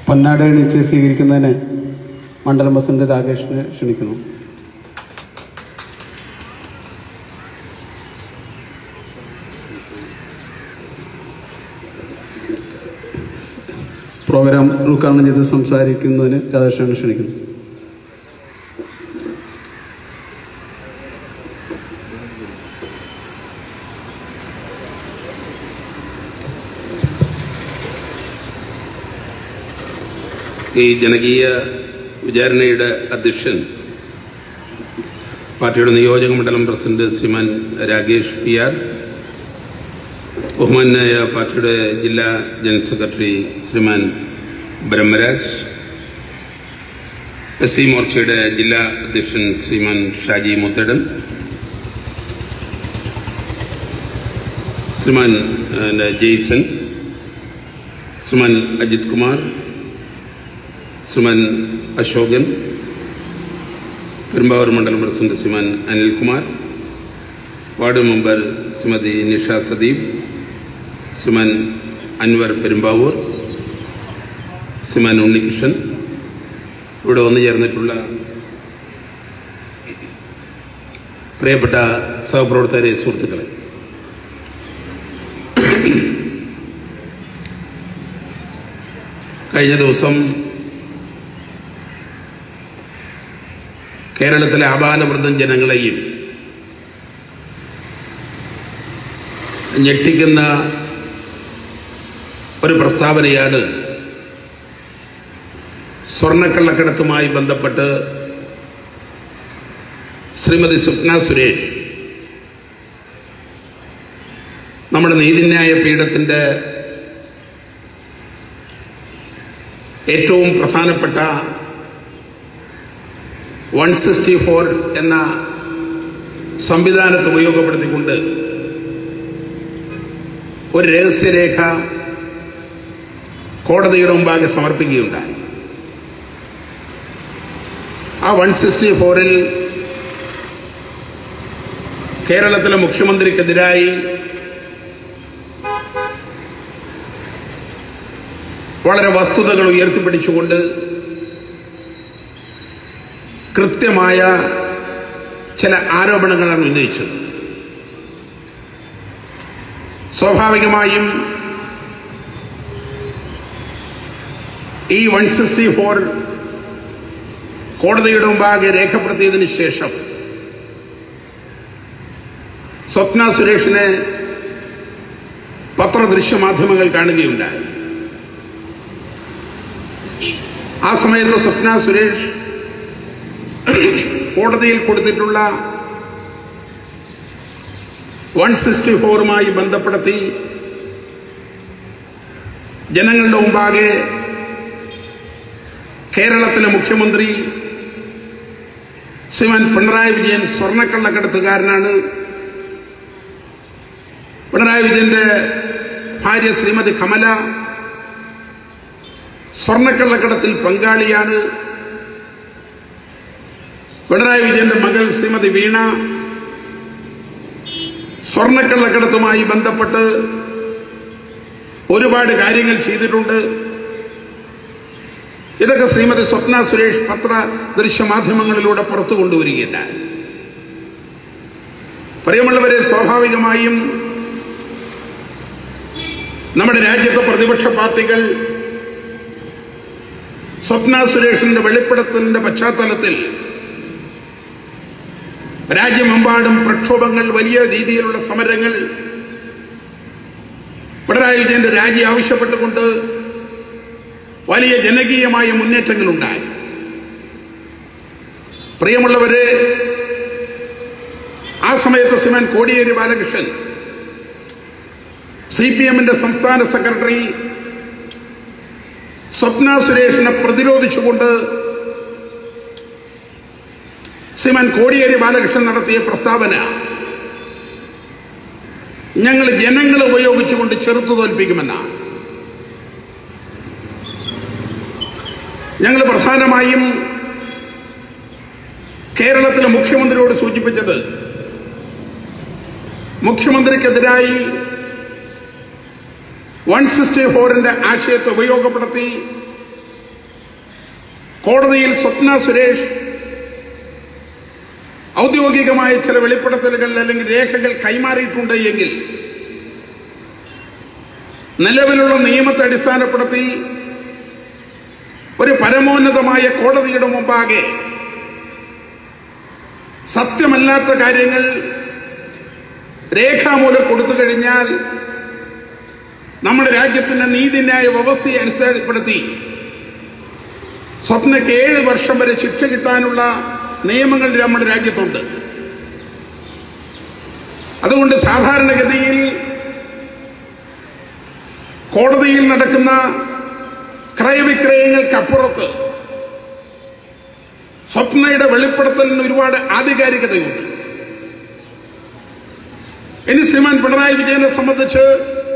പൊന്നാട എണീച്ച് സ്വീകരിക്കുന്നതിന് മണ്ഡലം പ്രസിഡന്റ് രാകേഷിനെ ക്ഷണിക്കുന്നു പ്രോഗ്രാം ഉദ്ഘാടനം ചെയ്ത് സംസാരിക്കുന്നതിന് രാധാകൃഷ്ണനെ ക്ഷണിക്കുന്നു ഈ ജനകീയ വിചാരണയുടെ അധ്യക്ഷൻ പാർട്ടിയുടെ നിയോജക മണ്ഡലം president Shriman Rakesh P R ബഹുമാനായ പാർട്ടിയുടെ ജില്ലാ general secretary Shriman Brahmaraj S C മോർച്ചയുടെ ജില്ലാ അധ്യക്ഷൻ ശ്രീമാൻ ഷാജി മുത്തടൻ ശ്രീമാൻ ഏഹ്, ജെയ്സൺ ശ്രീമാൻ അജിത് കുമാർ ശ്രീമാൻ അശോകൻ പെരുമ്പാവൂർ മണ്ഡലം president Shriman Anilkumar ward member Shrimati Nisha Sadeep Shriman Anwar Perumbavoor Shriman Unnikrishnan ഇവിടെ വന്നു ചേർന്നിട്ടുള്ള പ്രിയപ്പെട്ട സഹപ്രവർത്തകരെ സുഹൃത്തുക്കളെ കഴിഞ്ഞ ദിവസം കേരളത്തിലെ ആബാലവൃദ്ധം ജനങ്ങളെയും ഞെട്ടിക്കുന്ന ഒരു പ്രസ്താവനയാണ് സ്വർണ്ണക്കള്ളക്കടത്തുമായി ബന്ധപ്പെട്ട് ശ്രീമതി സ്വപ്ന സുരേഷ് നമ്മുടെ നീതിന്യായ പീഠത്തിൻ്റെ ഏറ്റവും പ്രധാനപ്പെട്ട വൺ സിക്സ്റ്റി ഫോർ എന്ന സംവിധാനത്തെ ഉപയോഗപ്പെടുത്തിക്കൊണ്ട് ഒരു രഹസ്യരേഖ കോടതിയുടെ മുമ്പാകെ സമർപ്പിക്കുകയുണ്ടായി ആ വൺ സിക്സ്റ്റി ഫോറിൽ കേരളത്തിലെ മുഖ്യമന്ത്രിക്കെതിരായി വളരെ വസ്തുതകൾ ഉയർത്തിപ്പിടിച്ചുകൊണ്ട് കൃത്യമായ ചില ആരോപണങ്ങളാണ് ഉന്നയിച്ചത് സ്വാഭാവികമായും ഈ വൺ സിക്സ്റ്റി ഫോർ കോടതിയുടെ മുമ്പാകെ രേഖപ്പെടുത്തിയതിനു ശേഷം സ്വപ്ന സുരേഷിനെ പത്രദൃശ്യമാധ്യമങ്ങൾ കാണുകയുണ്ടായി ആ സമയത്ത് സ്വപ്ന സുരേഷ് കോടതിയിൽ കൊടുത്തിട്ടുള്ള വൺ സിക്സ്റ്റി ഫോറുമായി ബന്ധപ്പെടുത്തി ജനങ്ങളുടെ മുമ്പാകെ കേരളത്തിലെ മുഖ്യമന്ത്രി ശ്രീമാൻ പിണറായി വിജയൻ സ്വർണ്ണക്കള്ളക്കടത്തുകാരനാണ് പിണറായി വിജയന്റെ ഭാര്യ ശ്രീമതി കമല സ്വർണ്ണക്കള്ളക്കടത്തിൽ പങ്കാളിയാണ് പിണറായി വിജയന്റെ മകൾ ശ്രീമതി വീണ സ്വർണ്ണക്കള്ളക്കടത്തുമായി ബന്ധപ്പെട്ട് ഒരുപാട് കാര്യങ്ങൾ ചെയ്തിട്ടുണ്ട് ഇതൊക്കെ ശ്രീമതി സ്വപ്ന സുരേഷ് പത്ര ദൃശ്യമാധ്യമങ്ങളിലൂടെ പുറത്തു കൊണ്ടുവരികയുണ്ടായി പ്രിയമുള്ളവരെ സ്വാഭാവികമായും നമ്മുടെ രാജ്യത്തെ പ്രതിപക്ഷ പാർട്ടികൾ സ്വപ്ന സുരേഷിന്റെ വെളിപ്പെടുത്തലിന്റെ പശ്ചാത്തലത്തിൽ രാജ്യമെമ്പാടും പ്രക്ഷോഭങ്ങൾ വലിയ രീതിയിലുള്ള സമരങ്ങൾ പിണറായി വിജയന്റെ രാജി ആവശ്യപ്പെട്ടുകൊണ്ട് വലിയ ജനകീയമായ മുന്നേറ്റങ്ങളുണ്ടായി പ്രിയമുള്ളവരെ ആ സമയത്ത് ശ്രീമാൻ കോടിയേരി ബാലകൃഷ്ണൻ സി പി എമ്മിന്റെ സംസ്ഥാന സെക്രട്ടറി സ്വപ്ന സുരേഷിനെ പ്രതിരോധിച്ചുകൊണ്ട് ശ്രീമാൻ കോടിയേരി ബാലകൃഷ്ണൻ നടത്തിയ പ്രസ്താവന ഞങ്ങൾ ജനങ്ങളെ ഉപയോഗിച്ചുകൊണ്ട് ചെറുത്തു തോൽപ്പിക്കുമെന്നാണ് ഞങ്ങൾ പ്രധാനമായും കേരളത്തിലെ മുഖ്യമന്ത്രിയോട് സൂചിപ്പിച്ചത് മുഖ്യമന്ത്രിക്കെതിരായി വൺ സിക്സ്റ്റി ഫോറിന്റെ ആശയത്തെ ഉപയോഗപ്പെടുത്തി കോടതിയിൽ സ്വപ്ന സുരേഷ് ഔദ്യോഗികമായ ചില വെളിപ്പെടുത്തലുകൾ അല്ലെങ്കിൽ രേഖകൾ കൈമാറിയിട്ടുണ്ട് എങ്കിൽ നിലവിലുള്ള നിയമത്തെ അടിസ്ഥാനപ്പെടുത്തി ഒരു പരമോന്നതമായ കോടതിയുടെ മുമ്പാകെ സത്യമല്ലാത്ത കാര്യങ്ങൾ രേഖാമൂലം കൊടുത്തു കഴിഞ്ഞാൽ നമ്മുടെ രാജ്യത്തിന്റെ നീതിന്യായ വ്യവസ്ഥയെ അടിസ്ഥാനപ്പെടുത്തി സ്വപ്നയ്ക്ക് ഏഴ് വർഷം വരെ ശിക്ഷ കിട്ടാനുള്ള നിയമങ്ങൾ നമ്മുടെ രാജ്യത്തുണ്ട് അതുകൊണ്ട് സാധാരണഗതിയിൽ കോടതിയിൽ നടക്കുന്ന ക്രയവിക്രയങ്ങൾക്കപ്പുറത്ത് സ്വപ്നയുടെ വെളിപ്പെടുത്തലിന് ഒരുപാട് ആധികാരികതയുണ്ട് ഇനി ശ്രീമാൻ പിണറായി വിജയനെ സംബന്ധിച്ച്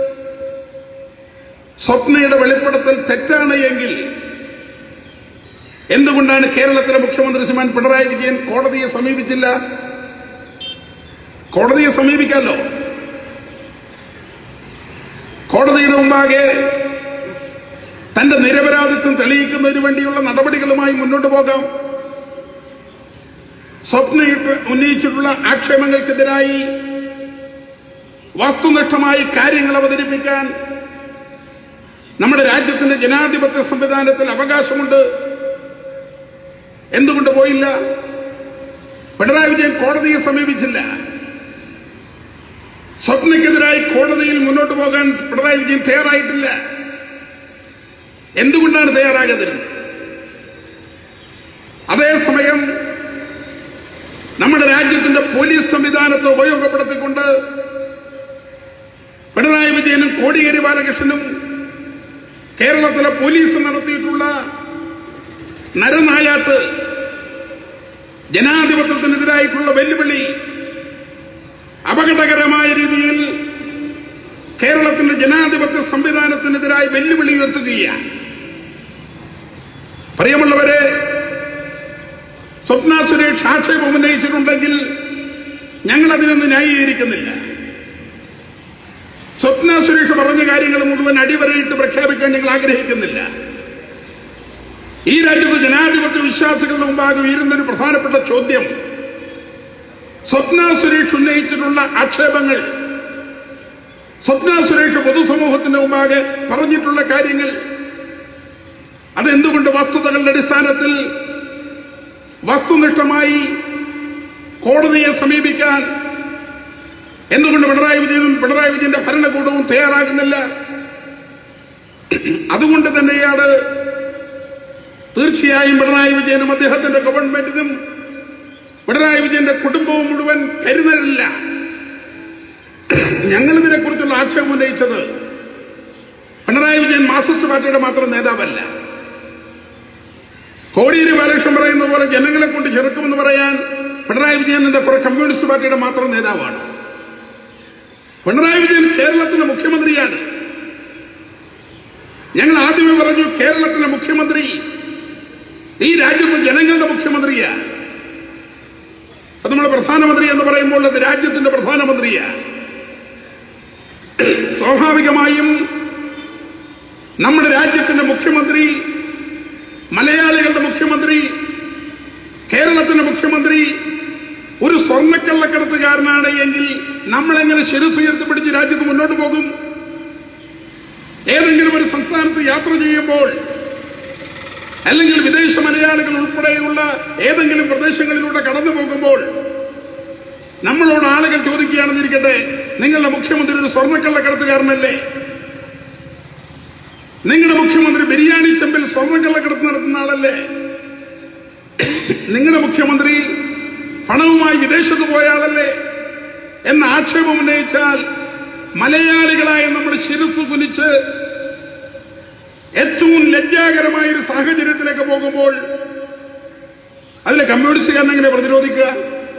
സ്വപ്നയുടെ വെളിപ്പെടുത്തൽ തെറ്റാണ് എങ്കിൽ എന്തുകൊണ്ടാണ് കേരളത്തിലെ മുഖ്യമന്ത്രി ശ്രീമാൻ പിണറായി വിജയൻ കോടതിയെ സമീപിച്ചില്ല കോടതിയെ സമീപിക്കാമല്ലോ കോടതിയുടെ മുമ്പാകെ തന്റെ നിരപരാധിത്വം തെളിയിക്കുന്നതിന് വേണ്ടിയുള്ള നടപടികളുമായി മുന്നോട്ട് പോകാം സ്വപ്നയിട്ട് ഉന്നയിച്ചിട്ടുള്ള ആക്ഷേപങ്ങൾക്കെതിരായി വസ്തുനിഷ്ഠമായി കാര്യങ്ങൾ അവതരിപ്പിക്കാൻ നമ്മുടെ രാജ്യത്തിന്റെ ജനാധിപത്യ സംവിധാനത്തിൽ അവകാശമുണ്ട് എന്തുകൊണ്ട് പോയില്ല പിണറായി വിജയൻ കോടതിയെ സമീപിച്ചില്ല സ്വപ്നയ്ക്കെതിരായി കോടതിയിൽ മുന്നോട്ട് പോകാൻ പിണറായി വിജയൻ തയ്യാറായിട്ടില്ല എന്തുകൊണ്ടാണ് തയ്യാറാകാതിരുന്നത് അതേസമയം നമ്മുടെ രാജ്യത്തിന്റെ പോലീസ് സംവിധാനത്തെ ഉപയോഗപ്പെടുത്തിക്കൊണ്ട് പിണറായി വിജയനും കോടിയേരി ബാലകൃഷ്ണനും കേരളത്തിലെ പോലീസ് നടത്തിയിട്ടുള്ള നരനായാട്ട് ജനാധിപത്യത്തിനെതിരായിട്ടുള്ള വെല്ലുവിളി അപകടകരമായ രീതിയിൽ കേരളത്തിന്റെ ജനാധിപത്യ സംവിധാനത്തിനെതിരായി വെല്ലുവിളി ഉയർത്തുകയാണ് പ്രിയമുള്ളവരെ സ്വപ്ന സുരേഷ് ആക്ഷേപം ഉന്നയിച്ചിട്ടുണ്ടെങ്കിൽ ഞങ്ങൾ അതിനൊന്നും ന്യായീകരിക്കുന്നില്ല സ്വപ്ന സുരേഷ് പറഞ്ഞ കാര്യങ്ങൾ മുഴുവൻ അടിവരയിട്ട് പ്രഖ്യാപിക്കാൻ ഞങ്ങൾ ആഗ്രഹിക്കുന്നില്ല ഈ രാജ്യത്ത് ജനാധിപത്യ വിശ്വാസികളുടെ മുമ്പാകെ ഉയരുന്നൊരു പ്രധാനപ്പെട്ട ചോദ്യം സ്വപ്ന സുരേഷ് ഉന്നയിച്ചിട്ടുള്ള ആക്ഷേപങ്ങൾ സ്വപ്ന സുരേഷ് പൊതുസമൂഹത്തിന്റെ മുമ്പാകെ പറഞ്ഞിട്ടുള്ള കാര്യങ്ങൾ അതെന്തുകൊണ്ട് വസ്തുതകളുടെ അടിസ്ഥാനത്തിൽ വസ്തുനിഷ്ഠമായി കോടതിയെ സമീപിക്കാൻ എന്തുകൊണ്ട് പിണറായി വിജയനും പിണറായി വിജയന്റെ ഭരണകൂടവും തയ്യാറാകുന്നില്ല അതുകൊണ്ട് തന്നെയാണ് തീർച്ചയായും പിണറായി വിജയനും അദ്ദേഹത്തിന്റെ ഗവൺമെന്റിനും പിണറായി വിജയന്റെ കുടുംബവും മുഴുവൻ കരുതലില്ല ഞങ്ങൾ ഇതിനെക്കുറിച്ചുള്ള ആക്ഷേപം ഉന്നയിച്ചത് പിണറായി വിജയൻ മാർക്സിസ്റ്റ് പാർട്ടിയുടെ മാത്രം നേതാവല്ല കോടിയേരി ബാലകൃഷ്ണൻ പറയുന്ന പോലെ ജനങ്ങളെ കൊണ്ട് ചെറുക്കുമെന്ന് പറയാൻ പിണറായി വിജയൻ എന്ന കുറെ കമ്മ്യൂണിസ്റ്റ് പാർട്ടിയുടെ മാത്രം നേതാവാണ് പിണറായി വിജയൻ കേരളത്തിലെ മുഖ്യമന്ത്രിയാണ് ഞങ്ങൾ ആദ്യമേ പറഞ്ഞു കേരളത്തിലെ മുഖ്യമന്ത്രി ഈ രാജ്യത്തെ ജനങ്ങളുടെ മുഖ്യമന്ത്രിയാണ് അത് നമ്മുടെ പ്രധാനമന്ത്രി എന്ന് പറയുമ്പോൾ അത് രാജ്യത്തിന്റെ പ്രധാനമന്ത്രിയാണ് സ്വാഭാവികമായും നമ്മുടെ രാജ്യത്തിന്റെ മുഖ്യമന്ത്രി മലയാളികളുടെ മുഖ്യമന്ത്രി കേരളത്തിന്റെ മുഖ്യമന്ത്രി ഒരു സ്വർണ്ണക്കള്ളക്കടത്തുകാരനാണ് എങ്കിൽ നമ്മളെങ്ങനെ ശിരസുയർത്തി പിടിച്ച് രാജ്യത്ത് മുന്നോട്ട് പോകും ഏതെങ്കിലും ഒരു സംസ്ഥാനത്ത് യാത്ര ചെയ്യുമ്പോൾ അല്ലെങ്കിൽ വിദേശ മലയാളികൾ ഉൾപ്പെടെയുള്ള ഏതെങ്കിലും പ്രദേശങ്ങളിലൂടെ കടന്നു പോകുമ്പോൾ നമ്മളോട് ആളുകൾ ചോദിക്കുകയാണെന്നിരിക്കട്ടെ നിങ്ങളുടെ മുഖ്യമന്ത്രി ഒരു സ്വർണ്ണക്കള്ളക്കടത്തുകാരനല്ലേ നിങ്ങളുടെ മുഖ്യമന്ത്രി ബിരിയാണി ചെമ്പിൽ സ്വർണ്ണക്കള്ളക്കടത്ത് നടത്തുന്ന ആളല്ലേ നിങ്ങളുടെ മുഖ്യമന്ത്രി പണവുമായി വിദേശത്ത് പോയ ആളല്ലേ എന്ന ആക്ഷേപം ഉന്നയിച്ചാൽ മലയാളികളായ നമ്മൾ ശിരസ് കുനിച്ച് ഏറ്റവും ലജ്ജാകരമായ ഒരു സാഹചര്യത്തിലേക്ക് പോകുമ്പോൾ അതിലെ കമ്മ്യൂണിസ്റ്റുകാരൻ എങ്ങനെ പ്രതിരോധിക്കുക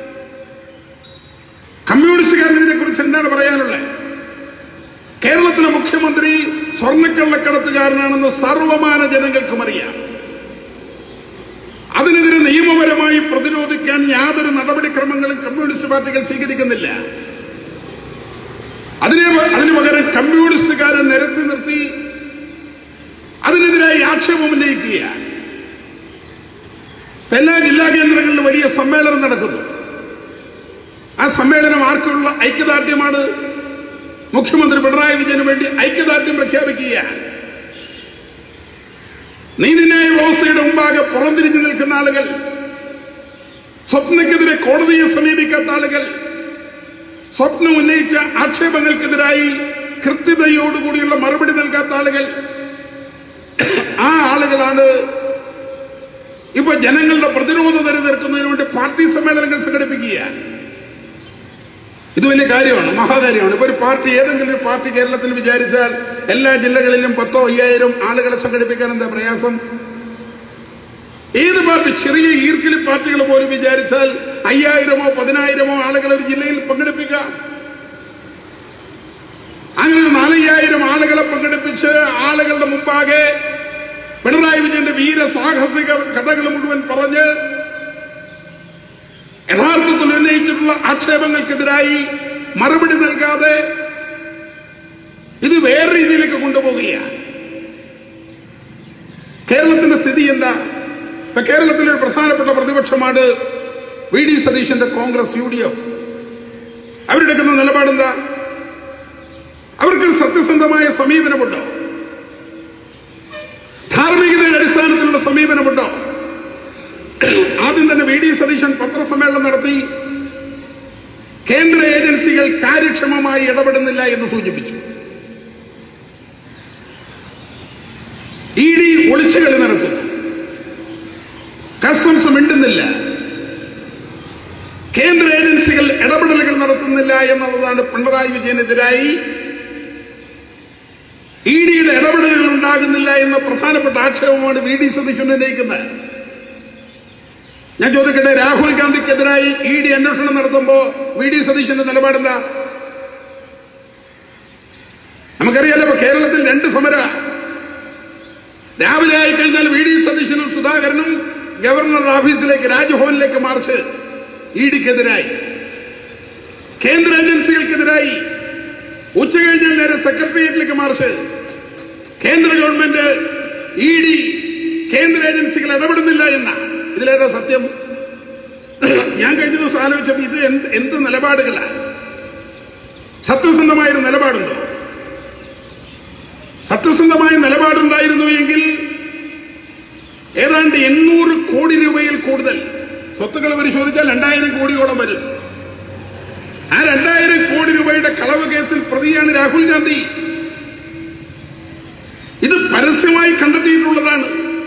കമ്മ്യൂണിസ്റ്റുകാരൻ ഇതിനെ കുറിച്ച് എന്താണ് പറയാനുള്ളത് കേരളത്തിലെ മുഖ്യമന്ത്രി സ്വർണ്ണക്കള്ളക്കടത്തുകാരനാണെന്ന് സർവമാന ജനങ്ങൾക്കും അറിയാം അതിനെതിരെ നിയമപരമായി പ്രതിരോധിക്കാൻ യാതൊരു നടപടിക്രമങ്ങളും കമ്മ്യൂണിസ്റ്റ് പാർട്ടികൾ സ്വീകരിക്കുന്നില്ല അതിനെ അതിനു പകരം കമ്മ്യൂണിസ്റ്റുകാരെ നിരത്തി നിർത്തി അതിനെതിരായി ആക്ഷേപം ഉന്നയിക്കുക എല്ലാ ജില്ലാ കേന്ദ്രങ്ങളിലും വലിയ സമ്മേളനം നടക്കുന്നു ആ സമ്മേളനം ആർക്കുള്ള ഐക്യദാർഢ്യമാണ് മുഖ്യമന്ത്രി പിണറായി വിജയന് വേണ്ടി ഐക്യദാർഢ്യം പ്രഖ്യാപിക്കുകയാണ് നീതിന്യായ വ്യവസ്ഥയുടെ മുമ്പാകെ പുറംതിരിഞ്ഞു നിൽക്കുന്ന ആളുകൾ സ്വപ്നക്കെതിരെ കോടതിയെ സമീപിക്കാത്ത ആളുകൾ സ്വപ്നം ഉന്നയിച്ച ആക്ഷേപങ്ങൾക്കെതിരായി കൃത്യതയോടുകൂടിയുള്ള മറുപടി നൽകാത്ത ആളുകൾ ആ ആളുകളാണ് ഇപ്പൊ ജനങ്ങളുടെ പ്രതിരോധ തരം തീർക്കുന്നതിന് വേണ്ടി പാർട്ടി സമ്മേളനങ്ങൾ സംഘടിപ്പിക്കുക ഇത് വലിയ കാര്യമാണ് മഹാകാര്യമാണ് ഇപ്പൊ ഒരു പാർട്ടി ഏതെങ്കിലും ഒരു പാർട്ടി കേരളത്തിൽ വിചാരിച്ചാൽ എല്ലാ ജില്ലകളിലും പത്തോ അയ്യായിരം ആളുകളെ സംഘടിപ്പിക്കാൻ എന്താ പ്രയാസം ഏത് പാർട്ടി ചെറിയ ഈർക്കിലി പാർട്ടികൾ പോലും വിചാരിച്ചാൽ അയ്യായിരമോ പതിനായിരമോ ആളുകളെ ഒരു ജില്ലയിൽ പങ്കെടുപ്പിക്കാം അങ്ങനെ ഒരു നാലയ്യായിരം ആളുകളെ പങ്കെടുപ്പിച്ച് ആളുകളുടെ മുമ്പാകെ പിണറായി വിജയന്റെ വീര സാഹസിക കഥകൾ മുഴുവൻ പറഞ്ഞ് യഥാർത്ഥത്തിൽ ഉന്നയിച്ചിട്ടുള്ള ആക്ഷേപങ്ങൾക്കെതിരായി മറുപടി നൽകാതെ ഇത് വേറെ രീതിയിലേക്ക് കൊണ്ടുപോവുകയാണ് കേരളത്തിന്റെ സ്ഥിതി എന്താ ഇപ്പൊ കേരളത്തിലെ ഒരു പ്രധാനപ്പെട്ട പ്രതിപക്ഷമാണ് വി ഡി സതീശന്റെ കോൺഗ്രസ് യു ഡി എഫ് അവരെടുക്കുന്ന നിലപാടെന്താ അവർക്ക് സത്യസന്ധമായ സമീപനമുണ്ടോ ധാർമ്മികതയുടെ അടിസ്ഥാനത്തിലുള്ള സമീപനമുണ്ടോ ആദ്യം തന്നെ വി ഡി സതീശൻ പത്രസമ്മേളനം നടത്തി കേന്ദ്ര ഏജൻസികൾ കാര്യക്ഷമമായി ഇടപെടുന്നില്ല എന്ന് സൂചിപ്പിച്ചു ഇ ഡി ഒളിച്ചുകളി നടത്തുന്നു കസ്റ്റംസ് മിണ്ടുന്നില്ല കേന്ദ്ര ഏജൻസികൾ ഇടപെടലുകൾ നടത്തുന്നില്ല എന്നുള്ളതാണ് പിണറായി വിജയനെതിരായി ഇ ഡിയുടെ ഇടപെടലുകൾ ഉണ്ടാകുന്നില്ല എന്ന പ്രധാനപ്പെട്ട ആക്ഷേപമാണ് വി ഡി സതീശൻ ഉന്നയിക്കുന്നത് ഞാൻ ചോദിക്കട്ടെ രാഹുൽ ഗാന്ധിക്കെതിരായി ഇ ഡി അന്വേഷണം നടത്തുമ്പോ വി ഡി സതീശന്റെ നിലപാടെന്താ നമുക്കറിയാലോ ഇപ്പൊ കേരളത്തിൽ രണ്ട് സമര രാവിലെ ആയി കഴിഞ്ഞാൽ വി ഡി സതീശനും സുധാകരനും ഗവർണർ ഓഫീസിലേക്ക് രാജ്ഭവനിലേക്ക് മാർച്ച് ഇ ഡിക്കെതിരായി കേന്ദ്ര ഏജൻസികൾക്കെതിരായി ഉച്ച കഴിഞ്ഞാൽ നേരെ സെക്രട്ടേറിയറ്റിലേക്ക് മാർച്ച് കേന്ദ്ര ഗവൺമെന്റ് ഇ ഡി കേന്ദ്ര ഏജൻസികൾ ഇടപെടുന്നില്ല എന്ന ഇതിലേതാ സത്യം ഞാൻ കഴിഞ്ഞ ദിവസം ആലോചിച്ചപ്പോൾ ഇത് എന്ത് എന്ത് നിലപാടുകളാണ് സത്യസന്ധമായൊരു നിലപാടുണ്ടോ സത്യസന്ധമായ നിലപാടുണ്ടായിരുന്നു എങ്കിൽ ഏതാണ്ട് എണ്ണൂറ് കോടി രൂപയിൽ കൂടുതൽ സ്വത്തുക്കൾ പരിശോധിച്ചാൽ രണ്ടായിരം കോടിയോളം വരും ആ രണ്ടായിരം കോടി രൂപയുടെ കളവ് കേസിൽ പ്രതിയാണ് രാഹുൽ ഗാന്ധി ഇത് പരസ്യമായി കണ്ടെത്തിയിട്ടുള്ളതാണ്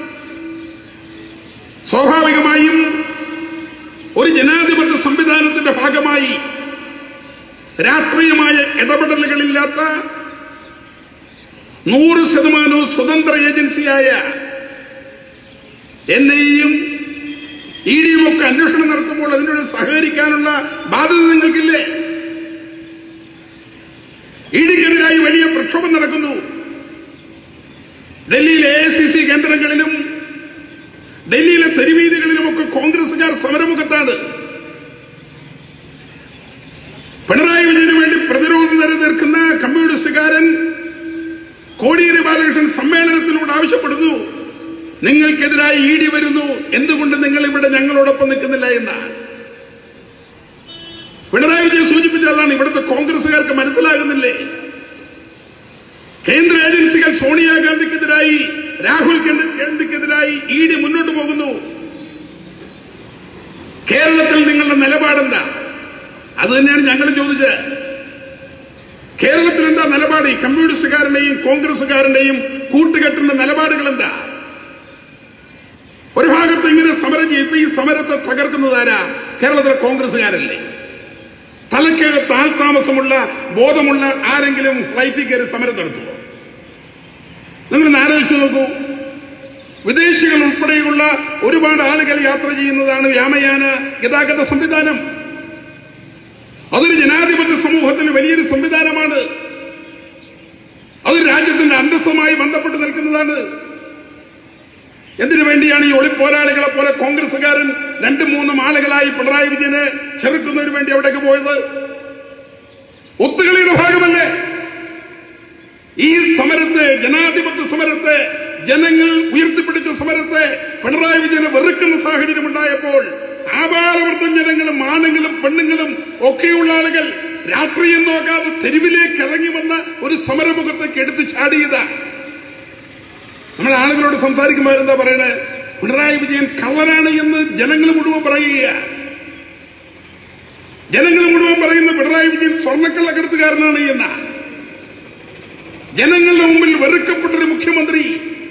സ്വാഭാവികമായും ഒരു ജനാധിപത്യ സംവിധാനത്തിന്റെ ഭാഗമായി രാഷ്ട്രീയമായ ഇടപെടലുകളില്ലാത്ത നൂറ് ശതമാനവും സ്വതന്ത്ര ഏജൻസിയായ എൻ ഐയും ഇ ഡിയും ഒക്കെ അന്വേഷണം നടത്തുമ്പോൾ അതിനോട് സഹകരിക്കാനുള്ള ബാധ്യത നിങ്ങൾക്കില്ലേ ഇ ഡിക്കെതിരായി വലിയ പ്രക്ഷോഭം നടക്കുന്നു ഡൽഹിയിലെ എ സി സി കേന്ദ്രങ്ങളിലും ഡൽഹിയിലെ തെരുവീതികളിലുമൊക്കെ കോൺഗ്രസുകാർ സമരമുഖത്താണ് പിണറായി വിജയന് വേണ്ടി പ്രതിരോധ നിര തീർക്കുന്ന കമ്മ്യൂണിസ്റ്റുകാരൻ കോടിയേരി ബാലകൃഷ്ണൻ സമ്മേളനത്തിലൂടെ ആവശ്യപ്പെടുന്നു നിങ്ങൾക്കെതിരായി ഇ ഡി വരുന്നു എന്തുകൊണ്ട് നിങ്ങൾ ഇവിടെ ഞങ്ങളോടൊപ്പം നിൽക്കുന്നില്ല എന്നാണ് പിണറായി വിജയൻ സൂചിപ്പിച്ചതാണ് ഇവിടുത്തെ കോൺഗ്രസുകാർക്ക് മനസ്സിലാകുന്നില്ലേ കേന്ദ്ര ഏജൻസികൾ സോണിയാഗാന്ധിക്കെതിരായി രാഹുൽ ഗാന്ധിക്കെതിരായി ഇ ഡി മുന്നോട്ട് പോകുന്നു കേരളത്തിൽ നിങ്ങളുടെ നിലപാടെന്താ അത് തന്നെയാണ് ഞങ്ങൾ ചോദിച്ചത് കേരളത്തിൽ എന്താ നിലപാട് ഈ കമ്മ്യൂണിസ്റ്റുകാരന്റെയും കോൺഗ്രസുകാരന്റെയും കൂട്ടുകെട്ടിന്റെ നിലപാടുകൾ എന്താ ഒരു ഭാഗത്ത് ഇങ്ങനെ സമരം ചെയ്യും ഇപ്പൊ ഈ സമരത്തെ തകർക്കുന്നത് ആരാ കേരളത്തിലെ കോൺഗ്രസുകാരല്ലേ തലക്കകത്ത് ആൾതാമസമുള്ള ബോധമുള്ള ആരെങ്കിലും ഫ്ലൈറ്റിൽ കയറി സമരം നടത്തുമോ നിങ്ങൾ ആലോചിച്ച് നോക്കൂ വിദേശികൾ ഉൾപ്പെടെയുള്ള ഒരുപാട് ആളുകൾ യാത്ര ചെയ്യുന്നതാണ് വ്യാമയാന ഗതാഗത സംവിധാനം അതൊരു ജനാധിപത്യ സമൂഹത്തിൽ വലിയൊരു സംവിധാനമാണ് അത് രാജ്യത്തിന്റെ അന്തസ്സുമായി ബന്ധപ്പെട്ട് നിൽക്കുന്നതാണ് എന്തിനു വേണ്ടിയാണ് ഈ ഒളിപ്പോരാളികളെ പോലെ കോൺഗ്രസുകാരൻ രണ്ടും മൂന്നും ആളുകളായി പിണറായി വിജയനെ ചെറുക്കുന്നതിന് വേണ്ടി അവിടേക്ക് പോയത് ഒത്തുകളിയുടെ ഭാഗമല്ലേ ഈ സമരത്തെ ജനാധിപത്യ സമരത്തെ ജനങ്ങൾ ഉയർത്തിപ്പിടിച്ച സമരത്തെ പിണറായി വിജയനെ വെറുക്കുന്ന സാഹചര്യം ഉണ്ടായപ്പോൾ ആപാലവൃദ്ധം ജനങ്ങളും ആണുങ്ങളും പെണ്ണുങ്ങളും ഒക്കെയുള്ള ആളുകൾ രാഷ്ട്രീയം നോക്കാതെ തെരുവിലേക്ക് ഇറങ്ങി വന്ന ഒരു സമരമുഖത്തേക്ക് എടുത്ത് ചാടിയതാണ് നമ്മൾ ആളുകളോട് സംസാരിക്കുമ്പോൾ എന്താ പറയണേ പിണറായി വിജയൻ കള്ളനാണ് എന്ന് ജനങ്ങൾ മുഴുവൻ പറയുകയാണ് ജനങ്ങൾ മുഴുവൻ പറയുന്ന പിണറായി വിജയൻ സ്വർണ്ണക്കള്ളക്കെടുത്തുകാരനാണ് എന്നാണ് ജനങ്ങളുടെ മുമ്പിൽ വെറുക്കപ്പെട്ടൊരു മുഖ്യമന്ത്രി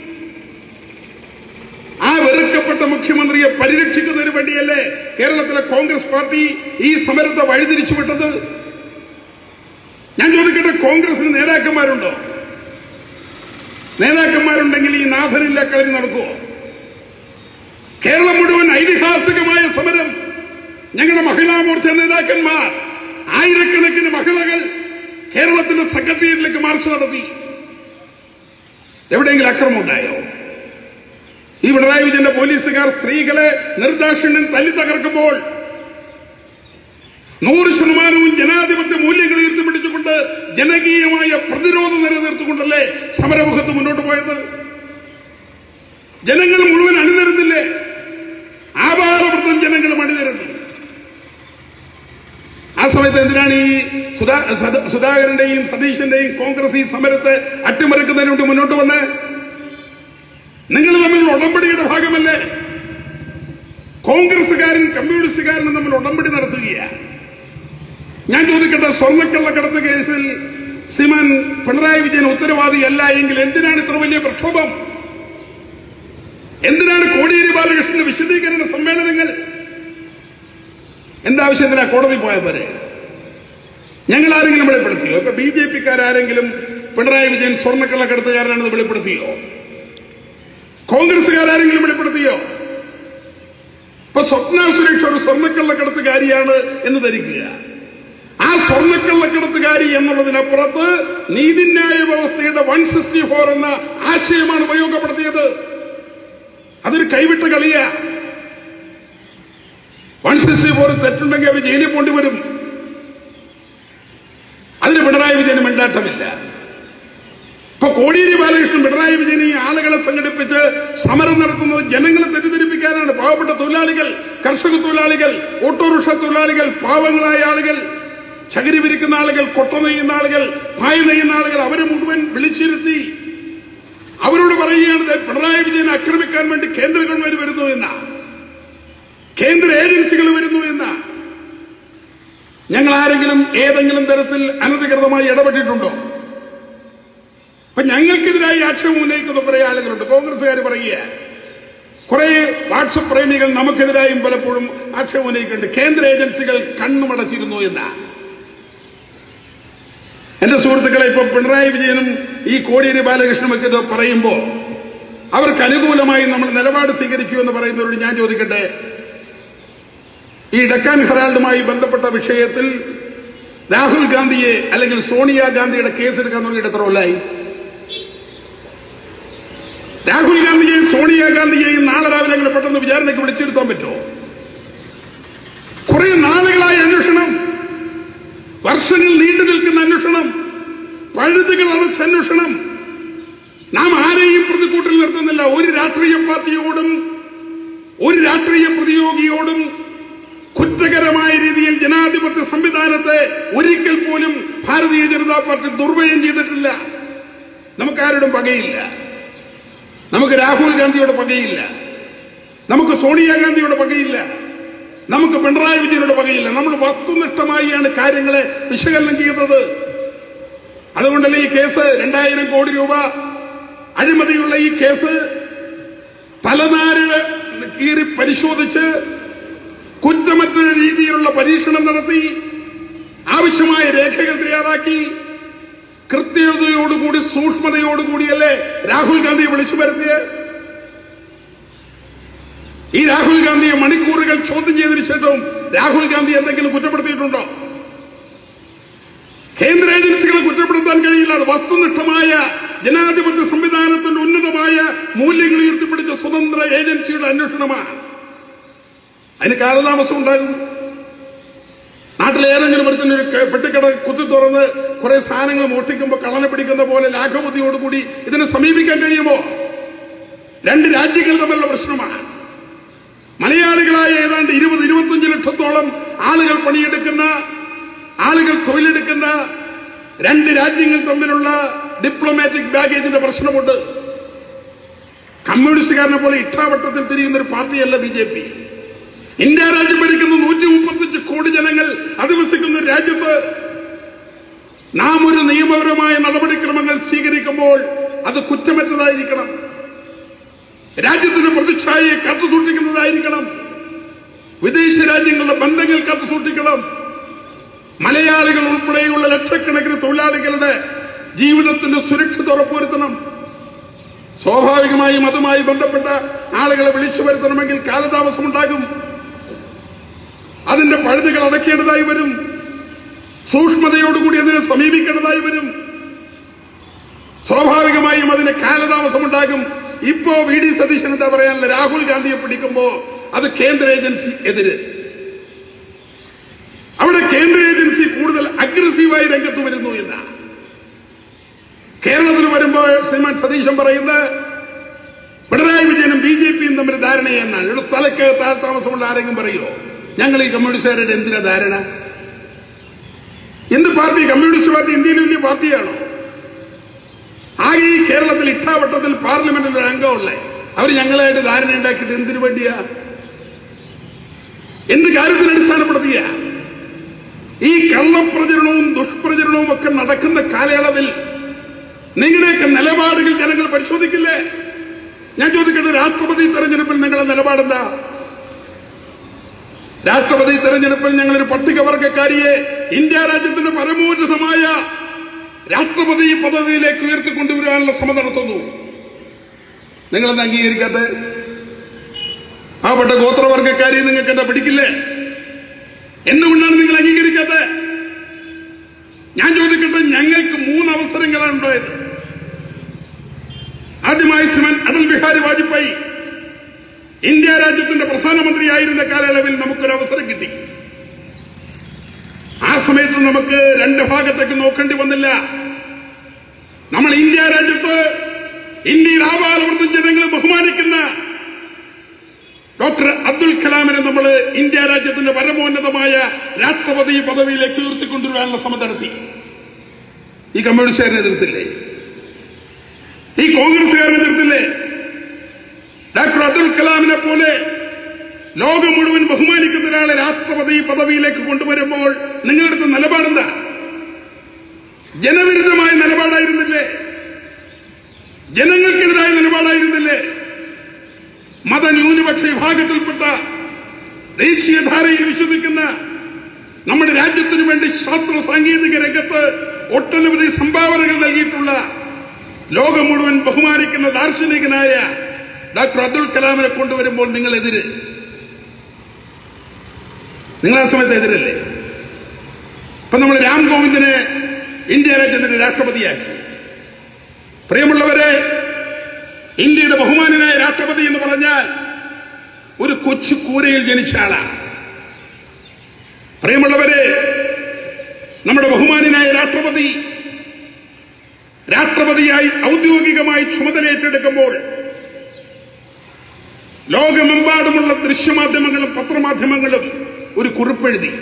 ആ വെറുക്കപ്പെട്ട മുഖ്യമന്ത്രിയെ പരിരക്ഷിക്കുന്നതിന് വേണ്ടിയല്ലേ കേരളത്തിലെ കോൺഗ്രസ് പാർട്ടി ഈ സമരത്തെ വഴിതിരിച്ചു വിട്ടത് ഞാൻ ചോദിക്കട്ടെ കോൺഗ്രസിന് നേതാക്കന്മാരുണ്ടോ നേതാക്കന്മാരുണ്ടെങ്കിൽ ഈ നാഥനില്ല കളരി നടക്കുമോ കേരളം മുഴുവൻ ഐതിഹാസികമായ സമരം ഞങ്ങളുടെ മഹിളാ മോർച്ച നേതാക്കന്മാർ ആയിരക്കണക്കിന് മഹിളകൾ കേരളത്തിന്റെ സെക്രട്ടേറിയറ്റിലേക്ക് മാർച്ച് നടത്തി എവിടെയെങ്കിലും അക്രമം ഉണ്ടായോ ഈ പിണറായി വിജയന്റെ പോലീസുകാർ സ്ത്രീകളെ നിർദാക്ഷിണ്യം തല്ലി തകർക്കുമ്പോൾ നൂറ് ശതമാനവും ജനാധിപത്യ മൂല്യങ്ങൾ ഉയർത്തിപ്പിടിച്ചുകൊണ്ട് ജനകീയമായ പ്രതിരോധ നിലനിർത്തിക്കൊണ്ടല്ലേ സമരമുഖത്ത് മുന്നോട്ട് പോയത് ജനങ്ങൾ മുഴുവൻ അണിനിരുന്നില്ലേ ആപാലവൃത്തം ജനങ്ങളും അണിനിരുന്നു ആ സമയത്ത് എന്തിനാണ് ഈ സുധാ സദ- സുധാകരന്റെയും സതീശന്റെയും കോൺഗ്രസ് ഈ സമരത്തെ അട്ടിമറിക്കുന്നതിന് വേണ്ടി മുന്നോട്ട് വന്ന് നിങ്ങൾ തമ്മിലുള്ള ഉടമ്പടിയുടെ ഭാഗമല്ലേ കോൺഗ്രസുകാരും കമ്മ്യൂണിസ്റ്റുകാരനും തമ്മിൽ ഉടമ്പടി നടത്തുകയാണ് ഞാൻ ചോദിക്കട്ടെ സ്വർണ്ണക്കള്ളക്കടത്ത് കേസിൽ സിമൻ പിണറായി വിജയൻ ഉത്തരവാദിയല്ല എങ്കിൽ എന്തിനാണ് ഇത്ര വലിയ പ്രക്ഷോഭം എന്തിനാണ് കോടിയേരി ബാലകൃഷ്ണന്റെ വിശദീകരണ സമ്മേളനങ്ങൾ എന്താവശ്യത്തിനാ കോടതി പോയ പോലെ ഞങ്ങൾ ആരെങ്കിലും വെളിപ്പെടുത്തിയോ ഇപ്പൊ ബി ജെ പിക്കാരെങ്കിലും പിണറായി വിജയൻ സ്വർണ്ണക്കള്ളക്കടത്തുകാരനാണെന്ന് വെളിപ്പെടുത്തിയോ കോൺഗ്രസുകാരെങ്കിലും വെളിപ്പെടുത്തിയോ ഇപ്പൊ സ്വപ്ന സുരേഷ് ഒരു സ്വർണ്ണക്കള്ളക്കടത്തുകാരിയാണ് എന്ന് ധരിക്കുക ആ സ്വർണ്ണക്കള്ളക്കടത്തുകാരി എന്നുള്ളതിനപ്പുറത്ത് നീതിന്യായ വ്യവസ്ഥയുടെ വൺ സിക്സ്റ്റി ഫോർ എന്ന ആശയമാണ് ഉപയോഗപ്പെടുത്തിയത് അതൊരു കൈവിട്ട കളിയാ വൺ സിക്സ്റ്റി ഫോർ തെറ്റുണ്ടെങ്കിൽ അവർ ജയിലിൽ പോണ്ടി വരും അതിന് പിണറായി വിജയന് മിണ്ടാട്ടമില്ല ഇപ്പൊ കോടിയേരി ബാലകൃഷ്ണൻ പിണറായി വിജയൻ ഈ ആളുകളെ സംഘടിപ്പിച്ച് സമരം നടത്തുന്നത് ജനങ്ങളെ തെറ്റിദ്ധരിപ്പിക്കാനാണ് പാവപ്പെട്ട തൊഴിലാളികൾ കർഷക തൊഴിലാളികൾ ഓട്ടോറിക്ഷ തൊഴിലാളികൾ പാവങ്ങളായ ആളുകൾ ചകിരി വിരിക്കുന്ന ആളുകൾ കൊട്ട നെയ്യുന്ന ആളുകൾ പായ നെയ്യുന്ന ആളുകൾ അവരെ മുഴുവൻ വിളിച്ചിരുത്തി അവരോട് പറയുകയാണ് ദേ പിണറായി വിജയനെ ആക്രമിക്കാൻ വേണ്ടി കേന്ദ്ര ഗവൺമെന്റ് വരുന്നു എന്ന കേന്ദ്ര ഏജൻസികൾ വരുന്നു എന്ന ഞങ്ങൾ ആരെങ്കിലും ഏതെങ്കിലും തരത്തിൽ അനധികൃതമായി ഇടപെട്ടിട്ടുണ്ടോ അപ്പൊ ഞങ്ങൾക്കെതിരായി ആക്ഷേപം ഉന്നയിക്കുന്ന കുറെ ആളുകളുണ്ട് കോൺഗ്രസ്സുകാർ പറയുക കുറെ വാട്സപ്പ് പ്രേമികൾ നമുക്കെതിരായും പലപ്പോഴും ആക്ഷേപം ഉന്നയിക്കുന്നുണ്ട് കേന്ദ്ര ഏജൻസികൾ കണ്ണുമടച്ചിരുന്നു എന്ന എന്റെ സുഹൃത്തുക്കളെ ഇപ്പൊ പിണറായി വിജയനും ഈ കോടിയേരി ബാലകൃഷ്ണനും ഒക്കെ ഇത് പറയുമ്പോ അവർക്ക് അനുകൂലമായി നമ്മൾ നിലപാട് സ്വീകരിച്ചു എന്ന് പറയുന്നവരോട് ഞാൻ ചോദിക്കട്ടെ ഈ ഡക്കാൻ ഹെറാൾഡുമായി ബന്ധപ്പെട്ട വിഷയത്തിൽ രാഹുൽ ഗാന്ധിയെ അല്ലെങ്കിൽ സോണിയ ഗാന്ധിയുടെ കേസ് എടുക്കാൻ തുടങ്ങിയിട്ട് എത്ര കൊല്ലായി രാഹുൽ ഗാന്ധിയെയും സോണിയ ഗാന്ധിയെയും നാളെ രാവിലെ അങ്ങനെ പെട്ടെന്ന് വിചാരണയ്ക്ക് വിളിച്ചിരുത്താൻ പറ്റുമോ കുറെ നാളുകളായ അന്വേഷണം വർഷങ്ങൾ നീണ്ടു നിൽക്കുന്ന അന്വേഷണം പഴുതുകൾ അടച്ച അന്വേഷണം നാം ആരെയും പ്രതിക്കൂട്ടിൽ നിർത്തുന്നില്ല ഒരു രാഷ്ട്രീയ പാർട്ടിയോടും ഒരു രാഷ്ട്രീയ പ്രതിയോഗിയോടും കുറ്റകരമായ രീതിയിൽ ജനാധിപത്യ സംവിധാനത്തെ ഒരിക്കൽ പോലും ഭാരതീയ ജനതാ പാർട്ടി ദുർവ്യയം ചെയ്തിട്ടില്ല നമുക്കാരോടും പകയില്ല നമുക്ക് രാഹുൽ ഗാന്ധിയോട് പകയില്ല നമുക്ക് സോണിയാഗാന്ധിയോട് പകയില്ല നമുക്ക് പിണറായി വിജയനോട് പകയില്ല നമ്മൾ വസ്തുനിഷ്ഠമായാണ് കാര്യങ്ങളെ വിശകലനം ചെയ്തത് അതുകൊണ്ടല്ലേ ഈ കേസ് രണ്ടായിരം കോടി രൂപ അഴിമതിയുള്ള ഈ കേസ് തലനാര് കീറി പരിശോധിച്ച് കുറ്റമറ്റ രീതിയിലുള്ള പരീക്ഷണം നടത്തി ആവശ്യമായ രേഖകൾ തയ്യാറാക്കി കൃത്യതയോടുകൂടി സൂക്ഷ്മതയോടുകൂടിയല്ലേ രാഹുൽ ഗാന്ധിയെ വിളിച്ചു വരുത്തിയത് ഈ രാഹുൽ ഗാന്ധിയെ മണിക്കൂറുകൾ ചോദ്യം ചെയ്തതിനു ശേഷവും രാഹുൽ ഗാന്ധി എന്തെങ്കിലും കുറ്റപ്പെടുത്തിയിട്ടുണ്ടോ കേന്ദ്ര ഏജൻസികളെ കുറ്റപ്പെടുത്താൻ കഴിയില്ല അത് വസ്തുനിഷ്ഠമായ ജനാധിപത്യ സംവിധാനത്തിന്റെ ഉന്നതമായ മൂല്യങ്ങൾ ഉയർത്തിപ്പിടിച്ച സ്വതന്ത്ര ഏജൻസിയുടെ അന്വേഷണമാണ് അതിന് കാലതാമസം ഉണ്ടാകും നാട്ടിലെ ഏതെങ്കിലും ഒരുത്തിന് ഒരു ക- പെട്ടിക്കട കുത്തി തുറന്ന് കുറെ സാധനങ്ങൾ മോഷ്ടിക്കുമ്പോൾ കള്ളനെ പിടിക്കുന്ന പോലെ ലാഘബുദ്ധിയോടുകൂടി ഇതിനെ സമീപിക്കാൻ കഴിയുമോ രണ്ട് രാജ്യങ്ങൾ തമ്മിലുള്ള പ്രശ്നമാണ് മലയാളികളായ ഏതാണ്ട് ഇരുപത് ഇരുപത്തഞ്ച് ലക്ഷത്തോളം ആളുകൾ പണിയെടുക്കുന്ന ആളുകൾ തൊഴിലെടുക്കുന്ന രണ്ട് രാജ്യങ്ങൾ തമ്മിലുള്ള ഡിപ്ലോമാറ്റിക് ബാഗേജിന്റെ പ്രശ്നമുണ്ട് കമ്മ്യൂണിസ്റ്റുകാരനെ പോലെ ഇട്ടാവട്ടത്തിൽ തിരിയുന്ന ഒരു പാർട്ടിയല്ല ബി ജെ പി ഇന്ത്യ രാജ്യം ഭരിക്കുന്ന നൂറ്റി മുപ്പത്തഞ്ച് കോടി ജനങ്ങൾ അധിവസിക്കുന്ന ഒരു രാജ്യത്ത് നാം ഒരു നിയമപരമായ നടപടിക്രമങ്ങൾ സ്വീകരിക്കുമ്പോൾ അത് കുറ്റമറ്റതായിരിക്കണം രാജ്യത്തിന്റെ പ്രതിച്ഛായയെ കാത്തുസൂക്ഷിക്കുന്നതായിരിക്കണം വിദേശ രാജ്യങ്ങളുടെ ബന്ധങ്ങൾ കാത്തുസൂക്ഷിക്കണം മലയാളികൾ ഉൾപ്പെടെയുള്ള ലക്ഷക്കണക്കിന് തൊഴിലാളികളുടെ ജീവിതത്തിന്റെ സുരക്ഷിത ഉറപ്പുവരുത്തണം സ്വാഭാവികമായും അതുമായി ബന്ധപ്പെട്ട ആളുകളെ വിളിച്ചു വരുത്തണമെങ്കിൽ കാലതാമസമുണ്ടാകും അതിന്റെ പഴുതുകൾ അടയ്ക്കേണ്ടതായി വരും സൂക്ഷ്മതയോടുകൂടി അതിനെ സമീപിക്കേണ്ടതായി വരും സ്വാഭാവികമായും അതിന് കാലതാമസമുണ്ടാകും ഇപ്പോ വി ഡി സതീശൻ എന്താ പറയാനുള്ള രാഹുൽ ഗാന്ധിയെ പിടിക്കുമ്പോ അത് കേന്ദ്ര ഏജൻസി എതിര് അവിടെ കേന്ദ്ര ഏജൻസി കൂടുതൽ അഗ്രസീവായി രംഗത്ത് വരുന്നു എന്ന കേരളത്തിൽ വരുമ്പോൾ ശ്രീമാൻ സതീശൻ പറയുന്നത് പിണറായി വിജയനും ബി ജെ പിയും തമ്മിൽ ധാരണയെന്നാണ് ഇവിടെ തലക്ക് താഴ് താമസമുള്ള ആരെങ്കിലും പറയോ ഞങ്ങൾ ഈ കമ്മ്യൂണിസ്റ്റുകാരുടെ എന്തിനാ ധാരണ എന്ത് പാർട്ടി കമ്മ്യൂണിസ്റ്റ് പാർട്ടി ഇന്ത്യയിലെ വലിയ പാർട്ടിയാണോ ആകെ ഈ കേരളത്തിൽ ഇട്ടാവട്ടത്തിൽ പാർലമെന്റിൽ ഒരു അംഗമുള്ളേ അവർ ഞങ്ങളായിട്ട് ധാരണ ഉണ്ടാക്കിയിട്ട് എന്തിനു വേണ്ടിയാ എന്ത് കാര്യത്തിന് അടിസ്ഥാനപ്പെടുത്തിയ ഈ കള്ളപ്രചരണവും ദുഷ്പ്രചരണവും ഒക്കെ നടക്കുന്ന കാലയളവിൽ നിങ്ങളുടെയൊക്കെ നിലപാടുകൾ ജനങ്ങൾ പരിശോധിക്കില്ലേ ഞാൻ ചോദിക്കട്ടെ രാഷ്ട്രപതി തെരഞ്ഞെടുപ്പിൽ നിങ്ങളുടെ നിലപാടെന്താ രാഷ്ട്രപതി തെരഞ്ഞെടുപ്പിൽ ഞങ്ങളൊരു പട്ടികവർഗക്കാരിയെ ഇന്ത്യ രാജ്യത്തിന്റെ പരമോന്നതമായ രാഷ്ട്രപതി പദവിയിലേക്ക് ഉയർത്തിക്കൊണ്ടുവരാനുള്ള ശ്രമം നടത്തുന്നു നിങ്ങളെന്താ അംഗീകരിക്കാത്ത പാവപ്പെട്ട ഗോത്രവർഗക്കാരി നിങ്ങൾക്ക് എന്താ പിടിക്കില്ലേ എന്തുകൊണ്ടാണ് നിങ്ങൾ അംഗീകരിക്കാത്തത് ഞാൻ ചോദിക്കട്ടെ ഞങ്ങൾക്ക് മൂന്ന് അവസരങ്ങളാണ് ഉണ്ടായത് ആദ്യമായി ശ്രീമൻ അടൽ ബിഹാരി വാജ്പേയി ഇന്ത്യ രാജ്യത്തിന്റെ പ്രധാനമന്ത്രിയായിരുന്ന കാലയളവിൽ നമുക്കൊരു അവസരം കിട്ടി ആ സമയത്ത് നമുക്ക് രണ്ട് ഭാഗത്തേക്ക് നോക്കേണ്ടി വന്നില്ല നമ്മൾ ഇന്ത്യ രാജ്യത്ത് ഇന്ത്യയിൽ ആപാലവൃത്തം ജനങ്ങൾ ബഹുമാനിക്കുന്ന ഡോക്ടർ അബ്ദുൽ കലാമിനെ നമ്മൾ ഇന്ത്യ രാജ്യത്തിന്റെ പരമോന്നതമായ രാഷ്ട്രപതി പദവിയിലേക്ക് ഉയർത്തിക്കൊണ്ടുവരാനുള്ള ശ്രമം നടത്തി ഈ കമ്മ്യൂണിസ്റ്റുകാരനെ എതിർത്തില്ലേ ഈ കോൺഗ്രസുകാരനെ എതിർത്തില്ലേ ഡോക്ടർ അബ്ദുൽ കലാമിനെ പോലെ ലോകം മുഴുവൻ ബഹുമാനിക്കുന്ന ഒരാളെ രാഷ്ട്രപതി പദവിയിലേക്ക് കൊണ്ടുവരുമ്പോൾ നിങ്ങളെടുത്ത നിലപാടെന്താ ജനവിരുദ്ധമായ നിലപാടായിരുന്നില്ലേ ജനങ്ങൾക്കെതിരായ നിലപാടായിരുന്നില്ലേ മതന്യൂനപക്ഷ വിഭാഗത്തിൽപ്പെട്ട ദേശീയധാരയിൽ വിശ്വസിക്കുന്ന നമ്മുടെ രാജ്യത്തിനു വേണ്ടി ശാസ്ത്ര സാങ്കേതിക രംഗത്ത് ഒട്ടനവധി സംഭാവനകൾ നൽകിയിട്ടുള്ള ലോകം മുഴുവൻ ബഹുമാനിക്കുന്ന ദാർശനികനായ ഡോക്ടർ അബ്ദുൽ കലാമിനെ കൊണ്ടുവരുമ്പോൾ നിങ്ങൾ എതിര് നിങ്ങൾ ആ സമയത്ത് എതിരല്ലേ ഇപ്പൊ നമ്മൾ രാം കോവിന്ദിനെ ഇന്ത്യ രാജ്യത്തിന്റെ രാഷ്ട്രപതിയാക്കി പ്രിയമുള്ളവരെ ഇന്ത്യയുടെ ബഹുമാനനായ രാഷ്ട്രപതി എന്ന് പറഞ്ഞാൽ ഒരു കൊച്ചു കൂരയിൽ ജനിച്ച ആളാണ് പ്രിയമുള്ളവരെ നമ്മുടെ ബഹുമാനനായ രാഷ്ട്രപതി രാഷ്ട്രപതിയായി ഔദ്യോഗികമായി ചുമതലയേറ്റെടുക്കുമ്പോൾ ലോകമെമ്പാടുമുള്ള ദൃശ്യമാധ്യമങ്ങളും പത്രമാധ്യമങ്ങളും ഒരു കുറിപ്പെഴുതി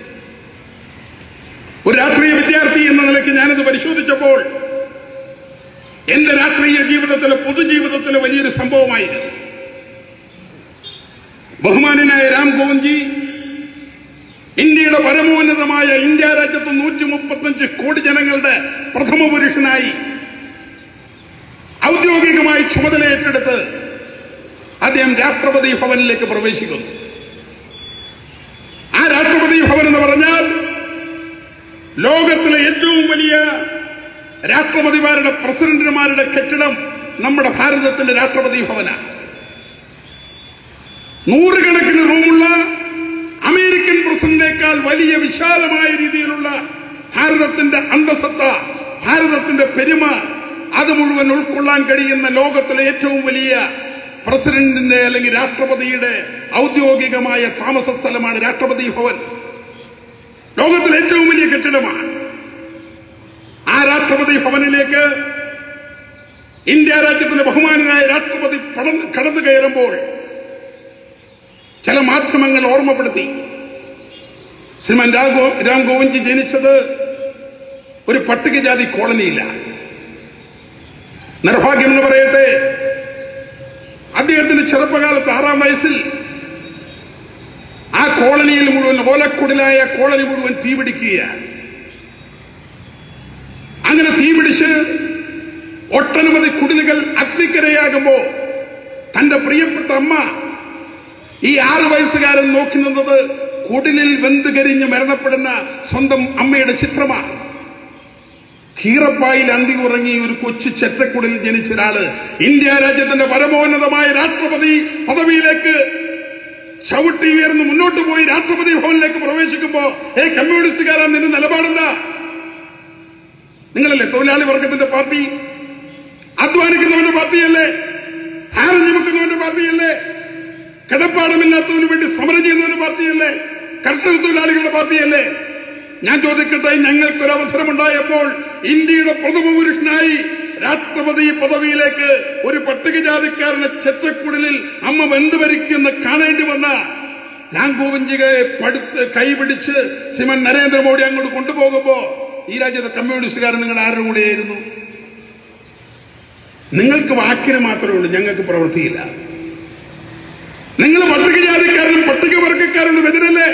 ഒരു രാഷ്ട്രീയ വിദ്യാർത്ഥി എന്ന നിലയ്ക്ക് ഞാനത് പരിശോധിച്ചപ്പോൾ എന്റെ രാഷ്ട്രീയ ജീവിതത്തിലെ പൊതുജീവിതത്തിലെ വലിയൊരു സംഭവമായിരുന്നു ബഹുമാനായ രാം കോവിന്ദ്ജി ഇന്ത്യയുടെ പരമോന്നതമായ ഇന്ത്യ രാജ്യത്ത് നൂറ്റി മുപ്പത്തഞ്ച് കോടി ജനങ്ങളുടെ പ്രഥമ പുരുഷനായി ഔദ്യോഗികമായി ചുമതല ഏറ്റെടുത്ത് അദ്ദേഹം രാഷ്ട്രപതി ഭവനിലേക്ക് പ്രവേശിക്കുന്നു ആ രാഷ്ട്രപതി ഭവൻ എന്ന് പറഞ്ഞാൽ ലോകത്തിലെ ഏറ്റവും വലിയ രാഷ്ട്രപതിമാരുടെ പ്രസിഡന്റുമാരുടെ കെട്ടിടം നമ്മുടെ ഭാരതത്തിന്റെ രാഷ്ട്രപതി ഭവനാണ് നൂറുകണക്കിന് റൂമുള്ള അമേരിക്കൻ പ്രസിഡന്റിനേക്കാൾ വലിയ വിശാലമായ രീതിയിലുള്ള ഭാരതത്തിന്റെ അന്തസത്ത ഭാരതത്തിന്റെ പെരുമ അത് മുഴുവൻ ഉൾക്കൊള്ളാൻ കഴിയുന്ന ലോകത്തിലെ ഏറ്റവും വലിയ പ്രസിഡന്റിന്റെ അല്ലെങ്കിൽ രാഷ്ട്രപതിയുടെ ഔദ്യോഗികമായ താമസ സ്ഥലമാണ് രാഷ്ട്രപതി ഭവൻ ലോകത്തിലെ ഏറ്റവും വലിയ കെട്ടിടമാണ് ആ രാഷ്ട്രപതി ഭവനിലേക്ക് ഇന്ത്യ രാജ്യത്തിന്റെ ബഹുമാനനായ രാഷ്ട്രപതി പടന്ന് കടന്നു കയറുമ്പോൾ ചില മാധ്യമങ്ങൾ ഓർമ്മപ്പെടുത്തി ശ്രീമാൻ രാഘോ രാം ഗോവിന്ദ്ജി ജനിച്ചത് ഒരു പട്ടികജാതി കോളനിയിലാണ് നിർഭാഗ്യം എന്ന് പറയട്ടെ അദ്ദേഹത്തിന്റെ ചെറുപ്പകാലത്ത് ആറാം വയസ്സിൽ ആ കോളനിയിൽ മുഴുവൻ ഓലക്കുടിലായ കോളനി മുഴുവൻ തീപിടിക്കുകയാണ് അങ്ങനെ തീപിടിച്ച് ഒട്ടനവധി കുടിലുകൾ അഗ്നിക്കരയാകുമ്പോ തന്റെ പ്രിയപ്പെട്ട അമ്മ ഈ ആറു വയസ്സുകാരൻ നോക്കി നിന്നത് കുടിലിൽ വെന്ത് കരിഞ്ഞ് മരണപ്പെടുന്ന സ്വന്തം അമ്മയുടെ ചിത്രമാണ് കീറപ്പായിൽ അന്തി ഉറങ്ങി ഒരു കൊച്ചു ചെറ്റക്കുടിൽ ജനിച്ച ഒരാള് ഇന്ത്യ രാജ്യത്തിന്റെ പരമോന്നതമായ രാഷ്ട്രപതി പദവിയിലേക്ക് ചവിട്ടി ഉയർന്ന് മുന്നോട്ട് പോയി രാഷ്ട്രപതി ഭവനിലേക്ക് പ്രവേശിക്കുമ്പോ ഏ കമ്മ്യൂണിസ്റ്റുകാരാ നിന്റെ നിലപാടെന്താ നിങ്ങളല്ലേ തൊഴിലാളി വർഗത്തിന്റെ പാർട്ടി അധ്വാനിക്കുന്നവന്റെ പാർട്ടിയല്ലേ ഭാരം ചുമക്കുന്നവന്റെ പാർട്ടിയല്ലേ കിടപ്പാടമില്ലാത്തവന് വേണ്ടി സമരം ചെയ്യുന്നവന്റെ പാർട്ടിയല്ലേ കർഷക തൊഴിലാളികളുടെ പാർട്ടിയല്ലേ ഞാൻ ചോദിക്കട്ടെ ഞങ്ങൾക്കൊരു അവസരമുണ്ടായപ്പോൾ ഇന്ത്യയുടെ പ്രഥമ പുരുഷനായി രാഷ്ട്രപതി പദവിയിലേക്ക് ഒരു പട്ടികജാതിക്കാരനെ ചെറ്റക്കുടലിൽ അമ്മ വെന്തുവരിക്കുന്ന കാണേണ്ടി വന്ന രാം ഗോവിന്ദികയെ പടുത്ത് കൈപിടിച്ച് ശ്രീമൻ നരേന്ദ്രമോദി അങ്ങോട്ട് കൊണ്ടുപോകുമ്പോ ഈ രാജ്യത്തെ കമ്മ്യൂണിസ്റ്റുകാരൻ നിങ്ങളുടെ ആരുടെ കൂടെയായിരുന്നു നിങ്ങൾക്ക് വാക്കിന് മാത്രമേ ഉള്ളൂ ഞങ്ങൾക്ക് പ്രവൃത്തിയില്ല നിങ്ങൾ പട്ടികജാതിക്കാരനും പട്ടികവർഗക്കാരനും എതിരല്ലേ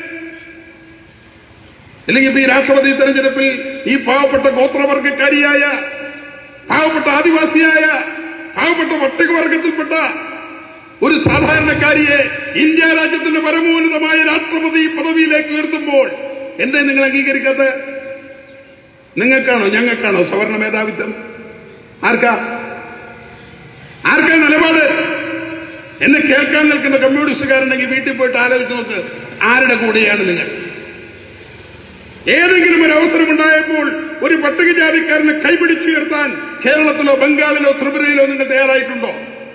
അല്ലെങ്കിൽ ഇപ്പൊ ഈ രാഷ്ട്രപതി തെരഞ്ഞെടുപ്പിൽ ഈ പാവപ്പെട്ട ഗോത്രവർഗക്കാരിയായ പാവപ്പെട്ട ആദിവാസിയായ പാവപ്പെട്ട പട്ടികവർഗത്തിൽപ്പെട്ട ഒരു സാധാരണക്കാരിയെ ഇന്ത്യ രാജ്യത്തിന്റെ പരമോന്നതമായ രാഷ്ട്രപതി പദവിയിലേക്ക് ഉയർത്തുമ്പോൾ എന്തേ നിങ്ങൾ അംഗീകരിക്കാത്ത നിങ്ങൾക്കാണോ ഞങ്ങൾക്കാണോ സവർണ മേധാവിത്വം ആർക്കാ ആർക്കാ നിലപാട് എന്നെ കേൾക്കാൻ നിൽക്കുന്ന കമ്മ്യൂണിസ്റ്റുകാരുണ്ടെങ്കിൽ വീട്ടിൽ പോയിട്ട് ആലോചിച്ച് നോക്ക് ആരുടെ കൂടെയാണ് നിങ്ങൾ ഏതെങ്കിലും ഒരു അവസരമുണ്ടായപ്പോൾ ഒരു പട്ടികജാതിക്കാരനെ കൈപിടിച്ചുയർത്താൻ കേരളത്തിലോ ബംഗാളിലോ ത്രിപുരയിലോ നിങ്ങൾ തയ്യാറായിട്ടുണ്ടോ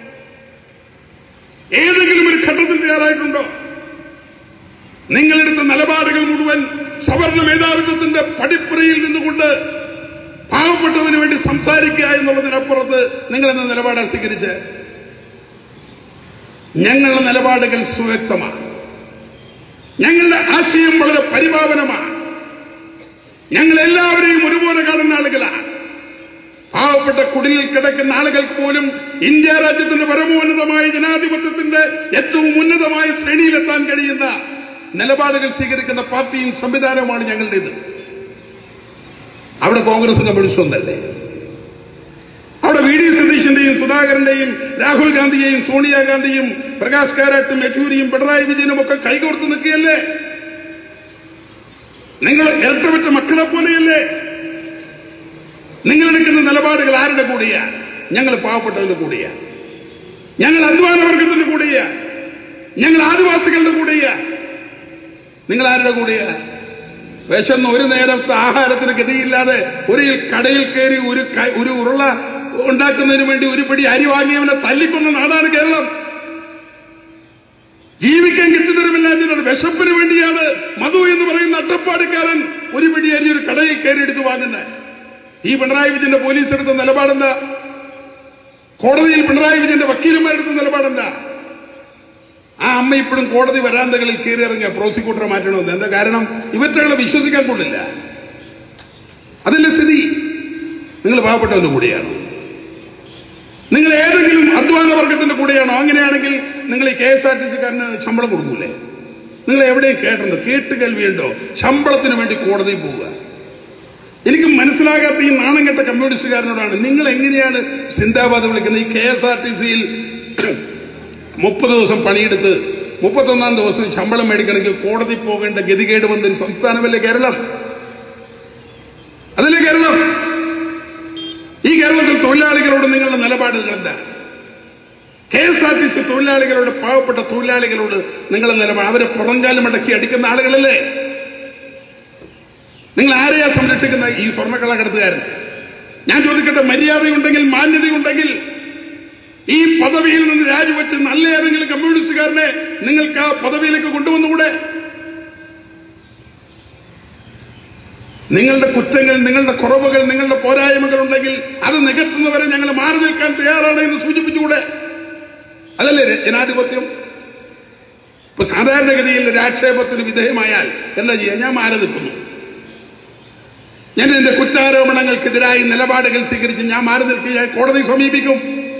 ഏതെങ്കിലും ഒരു ഘട്ടത്തിൽ തയ്യാറായിട്ടുണ്ടോ നിങ്ങളെടുത്ത നിലപാടുകൾ മുഴുവൻ സവർണ മേധാവിത്വത്തിന്റെ പടിപ്പുറയിൽ നിന്നുകൊണ്ട് പാവപ്പെട്ടവന് വേണ്ടി സംസാരിക്കുക എന്നുള്ളതിനപ്പുറത്ത് നിങ്ങൾ എന്ന നിലപാടാണ് സ്വീകരിച്ച് ഞങ്ങളുടെ നിലപാടുകൾ സുവ്യക്തമാണ് ഞങ്ങളുടെ ആശയം വളരെ പരിപാവനമാണ് ഞങ്ങൾ എല്ലാവരെയും ഒരുപോലെ കാണുന്ന ആളുകളാണ് പാവപ്പെട്ട കുടിലിൽ കിടക്കുന്ന ആളുകൾക്ക് പോലും ഇന്ത്യ രാജ്യത്തിന്റെ പരമോന്നതമായ ജനാധിപത്യത്തിന്റെ ഏറ്റവും ഉന്നതമായ ശ്രേണിയിലെത്താൻ കഴിയുന്ന നിലപാടുകൾ സ്വീകരിക്കുന്ന പാർട്ടിയും സംവിധാനവുമാണ് ഞങ്ങളുടേത് അവിടെ കോൺഗ്രസും കമ്മ്യൂണിസ്റ്റും ഒന്നല്ലേ അവിടെ വി ഡി സതീശന്റെയും സുധാകരന്റെയും രാഹുൽ ഗാന്ധിയെയും സോണിയാഗാന്ധിയും പ്രകാശ് കാരാട്ടും യെച്ചൂരിയും പിണറായി വിജയനും ഒക്കെ കൈകോർത്ത് നിൽക്കുകയല്ലേ നിങ്ങൾ ഇരട്ടപ്പെട്ട മക്കളെ പോലെയല്ലേ നിങ്ങൾ എടുക്കുന്ന നിലപാടുകൾ ആരുടെ കൂടെയാ ഞങ്ങൾ പാവപ്പെട്ടവന്റെ കൂടെയാ ഞങ്ങൾ അധ്വാന വർഗത്തിന്റെ കൂടെയാ ഞങ്ങൾ ആദിവാസികളുടെ കൂടെയാ നിങ്ങൾ ആരുടെ കൂടെയാ വിശന്ന് ഒരു നേരത്തെ ആഹാരത്തിന് ഗതിയില്ലാതെ ഒരു കടയിൽ കയറി ഒരു ക- ഒരു ഉരുള ഉണ്ടാക്കുന്നതിന് വേണ്ടി ഒരു പിടി അരി വാങ്ങിയവനെ തല്ലിക്കൊന്ന നാടാണ് കേരളം ജീവിക്കാൻ കിട്ടുതരമില്ലാഞ്ഞിട്ടാണ് വിശപ്പിന് വേണ്ടിയാണ് മധു എന്ന് പറയുന്ന അട്ടപ്പാടിക്കാരൻ ഒരു പിടി അരി ഒരു കടയിൽ കയറി എടുത്ത് വാങ്ങുന്നത് ഈ പിണറായി വിജയന്റെ പോലീസ് എടുത്ത നിലപാടെന്താ കോടതിയിൽ പിണറായി വിജയന്റെ വക്കീലന്മാരെടുത്ത നിലപാടെന്താ ആ അമ്മ ഇപ്പോഴും കോടതി വരാന്തകളിൽ കയറി ഇറങ്ങിയ പ്രോസിക്യൂട്ടറെ മാറ്റണമെന്ന് എന്താ കാരണം ഇവറ്റകളെ വിശ്വസിക്കാൻ കൊള്ളില്ല അതല്ലേ സ്ഥിതി നിങ്ങൾ പാവപ്പെട്ടവന്റെ കൂടെയാണോ നിങ്ങൾ ഏതെങ്കിലും അധ്വാന വർഗത്തിന്റെ കൂടെയാണോ അങ്ങനെയാണെങ്കിൽ നിങ്ങൾ ഈ കെ എസ് ആർ ടി സിക്കാരന് ശമ്പളം കൊടുക്കൂലേ നിങ്ങൾ എവിടെയും കേട്ടിട്ടുണ്ടോ കേട്ട് കേൾവിയുണ്ടോ ശമ്പളത്തിന് വേണ്ടി കോടതിയിൽ പോവുക എനിക്ക് മനസ്സിലാകാത്ത ഈ നാണം കെട്ട കമ്മ്യൂണിസ്റ്റുകാരനോടാണ് നിങ്ങൾ എങ്ങനെയാണ് സിന്ദാബാദ് വിളിക്കുന്നത് ഈ കെ എസ് ആർ ടി സിയിൽ മുപ്പത് ദിവസം പണിയെടുത്ത് മുപ്പത്തൊന്നാം ദിവസം ശമ്പളം മേടിക്കണമെങ്കിൽ കോടതി പോകേണ്ട ഗതികേട് വന്നൊരു സംസ്ഥാനമല്ലേ കേരളം അതല്ലേ കേരളം ഈ കേരളത്തിൽ തൊഴിലാളികളോട് നിങ്ങളുടെ നിലപാടുകൾ എന്താ K S R T C തൊഴിലാളികളോട് പാവപ്പെട്ട തൊഴിലാളികളോട് നിങ്ങളുടെ നിലപാട് അവരെ പുറംകാലം അടക്കി അടിക്കുന്ന ആളുകളല്ലേ നിങ്ങൾ ആരെയാ സംരക്ഷിക്കുന്ന ഈ സ്വർണ്ണക്കള്ളക്കടത്തുകാരൻ ഞാൻ ചോദിക്കട്ടെ മര്യാദയുണ്ടെങ്കിൽ മാന്യതയുണ്ടെങ്കിൽ ഈ പദവിയിൽ നിന്ന് രാജിവെച്ച് നല്ല ഏതെങ്കിലും കമ്മ്യൂണിസ്റ്റുകാരനെ നിങ്ങൾക്ക് ആ പദവിയിലേക്ക് കൊണ്ടുവന്നുകൂടെ നിങ്ങളുടെ കുറ്റങ്ങൾ നിങ്ങളുടെ കുറവുകൾ നിങ്ങളുടെ പോരായ്മകൾ ഉണ്ടെങ്കിൽ അത് നികത്തുന്നവരെ ഞങ്ങൾ മാറി നിൽക്കാൻ തയ്യാറാണ് എന്ന് സൂചിപ്പിച്ചുകൂടെ അതല്ലേ ജനാധിപത്യം ഇപ്പൊ സാധാരണഗതിയിൽ ഒരു ആക്ഷേപത്തിന് വിധേയമായാൽ എന്താ ചെയ്യാ ഞാൻ മാറി നിൽക്കുന്നു ഞാൻ എന്റെ കുറ്റാരോപണങ്ങൾക്കെതിരായി നിലപാടുകൾ സ്വീകരിച്ച് ഞാൻ മാറി നിൽക്കുക കോടതി സമീപിക്കും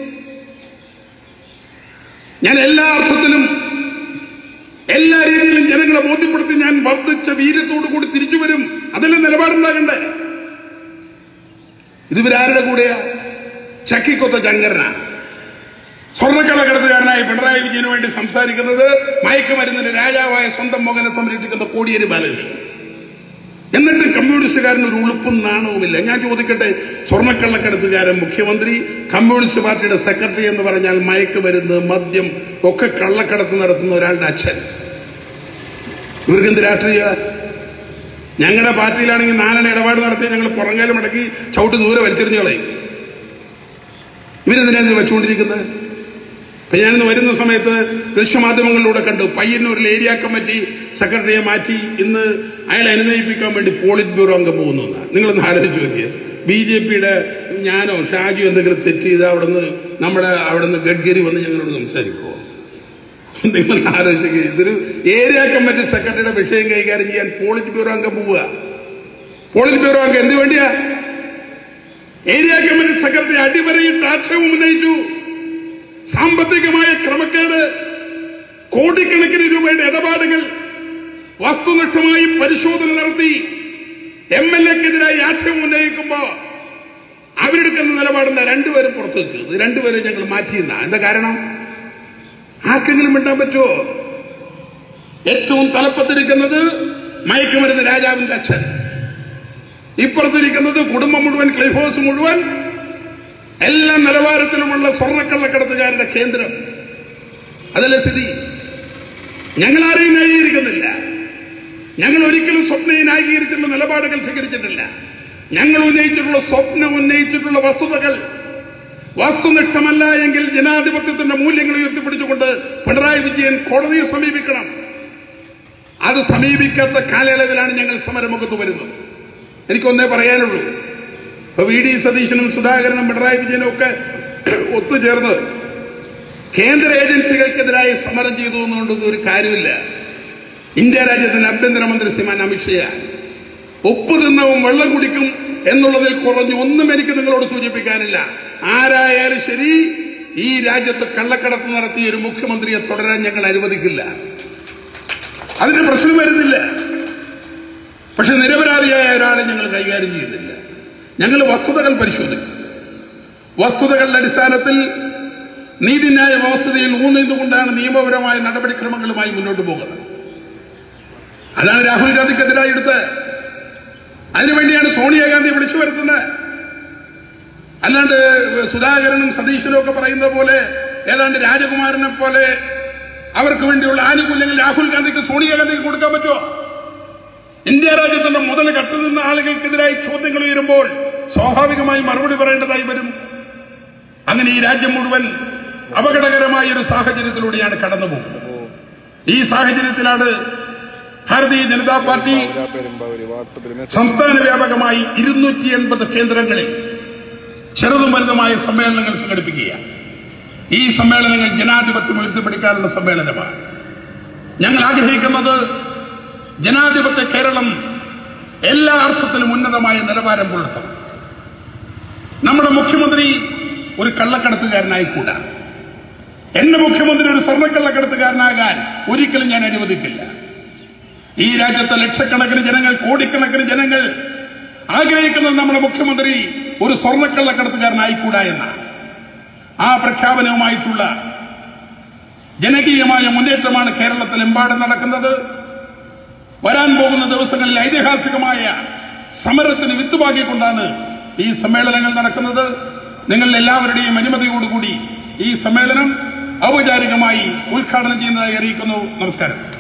ഞാൻ എല്ലാ അർത്ഥത്തിലും എല്ലാ രീതിയിലും ജനങ്ങളെ ബോധ്യപ്പെടുത്തി ഞാൻ വർദ്ധിച്ച വീര്യത്തോടു കൂടി തിരിച്ചു വരും അതല്ലേ നിലപാടുണ്ടാകണ്ടേ ഇത് ഇവരാരുടെ കൂടെയാ ചക്കിക്കൊത്ത ചങ്കരന സ്വർണ്ണക്കള്ളക്കടത്തുകാരനായി പിണറായി വിജയന് വേണ്ടി സംസാരിക്കുന്നത് മയക്കുമരുന്നിന്റെ രാജാവായ സ്വന്തം മകനെ സംരക്ഷിക്കുന്ന കോടിയേരി ബാലകൃഷ്ണൻ എന്നിട്ട് കമ്മ്യൂണിസ്റ്റുകാരന് ഒരു ഉളുപ്പും നാണവുമില്ല ഞാൻ ചോദിക്കട്ടെ സ്വർണ്ണക്കള്ളക്കടത്തുകാരൻ മുഖ്യമന്ത്രി കമ്മ്യൂണിസ്റ്റ് പാർട്ടിയുടെ സെക്രട്ടറി എന്ന് പറഞ്ഞാൽ മയക്കുമരുന്ന് മദ്യം ഒക്കെ കള്ളക്കടത്ത് നടത്തുന്ന ഒരാളുടെ അച്ഛൻ ഇവർക്ക് എന്ത് രാഷ്ട്രീയ ഞങ്ങളുടെ പാർട്ടിയിലാണെങ്കിൽ നാലെണ്ണ ഇടപാട് നടത്തി ഞങ്ങൾ പുറങ്കാലം അടക്കി ചവിട്ട് ദൂരെ വലിച്ചെറിഞ്ഞു കളയും ഇവരെന്തിനാ ഇതിന് വെച്ചുകൊണ്ടിരിക്കുന്നത് ഇപ്പൊ ഞാനിന്ന് വരുന്ന സമയത്ത് ദൃശ്യമാധ്യമങ്ങളിലൂടെ കണ്ടു പയ്യന്നൂരിൽ ഏരിയ കമ്മിറ്റി സെക്രട്ടറിയെ മാറ്റി ഇന്ന് അയാളെ അനുനയിപ്പിക്കാൻ വേണ്ടി പോളിറ്റ് ബ്യൂറോ അംഗം പോകുന്നു നിങ്ങളൊന്ന് ആലോചിച്ച് നോക്കിയേ ബി ജെ പിയുടെ ഞാനോ ഷാജിയോ എന്തെങ്കിലും തെറ്റ് ചെയ്ത് അവിടുന്ന് നമ്മുടെ അവിടുന്ന് ഗഡ്കരി വന്ന് ഞങ്ങളോട് സംസാരിക്കുമോ നിങ്ങൾ ആലോചിക്കുക ഇതൊരു ഏരിയ കമ്മിറ്റി സെക്രട്ടറിയുടെ വിഷയം കൈകാര്യം ചെയ്യാൻ പോളിറ്റ് ബ്യൂറോ അംഗം പോവുക പോളിറ്റ് ബ്യൂറോ അംഗം എന്ത് വേണ്ടിയാ ഏരിയ കമ്മിറ്റി സെക്രട്ടറി അടിവരയിട്ട് ആക്ഷേപം ഉന്നയിച്ചു സാമ്പത്തികമായ ക്രമക്കേട് കോടിക്കണക്കിന് രൂപയുടെ ഇടപാടുകൾ വസ്തുനിഷ്ഠമായി പരിശോധന നടത്തി എം എൽ എക്കെതിരായി ആക്ഷേപം ഉന്നയിക്കുമ്പോ അവരെടുക്കുന്ന നിലപാടെന്താ രണ്ടുപേരും പുറത്തു വെക്കുന്നത് രണ്ടുപേരെ ഞങ്ങൾ മാറ്റിയെന്ന എന്താ കാരണം ആർക്കെങ്കിലും മിണ്ടാൻ പറ്റുമോ ഏറ്റവും തലപ്പത്തിരിക്കുന്നത് മയക്കുമരുന്ന് രാജാവിന്റെ അച്ഛൻ ഇപ്പുറത്തിരിക്കുന്നത് കുടുംബം മുഴുവൻ ക്ലിഫോസ് മുഴുവൻ എല്ലാ നിലവാരത്തിലുമുള്ള സ്വർണ്ണക്കള്ളക്കടത്തുകാരുടെ കേന്ദ്രം അതല്ലേ സ്ഥിതി ഞങ്ങൾ ആരെയും ന്യായീകരിക്കുന്നില്ല ഞങ്ങൾ ഒരിക്കലും സ്വപ്നയെ ന്യായീകരിച്ചിട്ടുള്ള നിലപാടുകൾ സ്വീകരിച്ചിട്ടില്ല ഞങ്ങൾ ഉന്നയിച്ചിട്ടുള്ള സ്വപ്നം ഉന്നയിച്ചിട്ടുള്ള വസ്തുതകൾ വസ്തുനിഷ്ഠമല്ല എങ്കിൽ ജനാധിപത്യത്തിന്റെ മൂല്യങ്ങൾ ഉയർത്തിപ്പിടിച്ചുകൊണ്ട് പിണറായി വിജയൻ കോടതിയെ സമീപിക്കണം അത് സമീപിക്കാത്ത കാലയളവിലാണ് ഞങ്ങൾ സമരമുഖത്ത് വരുന്നത് എനിക്കൊന്നേ പറയാനുള്ളൂ ഇപ്പൊ വി ഡി സതീശനും സുധാകരനും പിണറായി വിജയനും ഒക്കെ ഒത്തുചേർന്ന് കേന്ദ്ര ഏജൻസികൾക്കെതിരായി സമരം ചെയ്തു എന്നുകൊണ്ടൊന്നും ഒരു കാര്യമില്ല ഇന്ത്യ രാജ്യത്തിന്റെ ആഭ്യന്തരമന്ത്രി ശ്രീമാൻ അമിത്ഷാ ഉപ്പ് തിന്നവും വെള്ളം കുടിക്കും എന്നുള്ളതിൽ കുറഞ്ഞ് ഒന്നും എനിക്ക് നിങ്ങളോട് സൂചിപ്പിക്കാനില്ല ആരായാലും ശരി ഈ രാജ്യത്ത് കള്ളക്കടത്ത് നടത്തിയ ഒരു മുഖ്യമന്ത്രിയെ തുടരാൻ ഞങ്ങൾ അനുവദിക്കില്ല അതിന്റെ പ്രശ്നം വരുന്നില്ല പക്ഷെ നിരപരാധിയായ ഒരാളെ ഞങ്ങൾ കൈകാര്യം ചെയ്യുന്നില്ല ഞങ്ങൾ വസ്തുതകൾ പരിശോധിക്കും വസ്തുതകളുടെ അടിസ്ഥാനത്തിൽ നീതിന്യായ വ്യവസ്ഥതയിൽ ഊന്നിന്നുകൊണ്ടാണ് നിയമപരമായ നടപടിക്രമങ്ങളുമായി മുന്നോട്ട് പോകുന്നത് അതാണ് രാഹുൽ ഗാന്ധിക്കെതിരായി എടുത്ത് അതിനുവേണ്ടിയാണ് സോണിയാഗാന്ധി വിളിച്ചു വരുത്തുന്നത് അല്ലാണ്ട് സുധാകരനും സതീശനും ഒക്കെ പറയുന്ന പോലെ ഏതാണ്ട് രാജകുമാരനെ പോലെ അവർക്ക് വേണ്ടിയുള്ള ആനുകൂല്യങ്ങൾ രാഹുൽ ഗാന്ധിക്ക് സോണിയാഗാന്ധിക്ക് കൊടുക്കാൻ പറ്റുമോ ഇന്ത്യ രാജ്യത്തിന്റെ മുതൽ കട്ടുനിന്ന ആളുകൾക്കെതിരായി ചോദ്യങ്ങൾ ഉയരുമ്പോൾ സ്വാഭാവികമായി മറുപടി പറയേണ്ടതായി വരും അങ്ങനെ ഈ രാജ്യം മുഴുവൻ അപകടകരമായ ഒരു സാഹചര്യത്തിലൂടെയാണ് കടന്നു പോകുന്നത് ഈ സാഹചര്യത്തിലാണ് ഭാരതീയ ജനതാ പാർട്ടി പെരുമ്പാവൂര് വാട്സപ്പിൽ മെസ്സേജ് സംസ്ഥാന വ്യാപകമായി ഇരുന്നൂറ്റി എൺപത് കേന്ദ്രങ്ങളിൽ ചെറുതും വലുതുമായ സമ്മേളനങ്ങൾ സംഘടിപ്പിക്കുക ഈ സമ്മേളനങ്ങൾ ജനാധിപത്യം ഉയർത്തിപ്പിടിക്കാനുള്ള സമ്മേളനമാണ് ഞങ്ങൾ ആഗ്രഹിക്കുന്നത് ജനാധിപത്യ കേരളം എല്ലാ അർത്ഥത്തിലും ഉന്നതമായ നിലവാരം പുലർത്തണം നമ്മുടെ മുഖ്യമന്ത്രി ഒരു കള്ളക്കടത്തുകാരനായിക്കൂടാ എന്റെ മുഖ്യമന്ത്രി ഒരു സ്വർണ്ണക്കള്ളക്കടത്തുകാരനാകാൻ ഒരിക്കലും ഞാൻ അനുവദിക്കില്ല ഈ രാജ്യത്തെ ലക്ഷക്കണക്കിന് ജനങ്ങൾ കോടിക്കണക്കിന് ജനങ്ങൾ ആഗ്രഹിക്കുന്നത് നമ്മുടെ മുഖ്യമന്ത്രി ഒരു സ്വർണ്ണക്കള്ളക്കടത്തുകാരനായിക്കൂടാ എന്നാണ് ആ പ്രഖ്യാപനവുമായിട്ടുള്ള ജനകീയമായ മുന്നേറ്റമാണ് കേരളത്തിലെമ്പാടും നടക്കുന്നത് വരാൻ പോകുന്ന ദിവസങ്ങളിൽ ഐതിഹാസികമായ സമരത്തിന് വിത്തുപാക്കിക്കൊണ്ടാണ് ഈ സമ്മേളനങ്ങൾ നടക്കുന്നത് നിങ്ങൾ എല്ലാവരുടെയും അനുമതിയോടുകൂടി ഈ സമ്മേളനം ഔപചാരികമായി ഉദ്ഘാടനം ചെയ്യുന്നതായി അറിയിക്കുന്നു നമസ്കാരം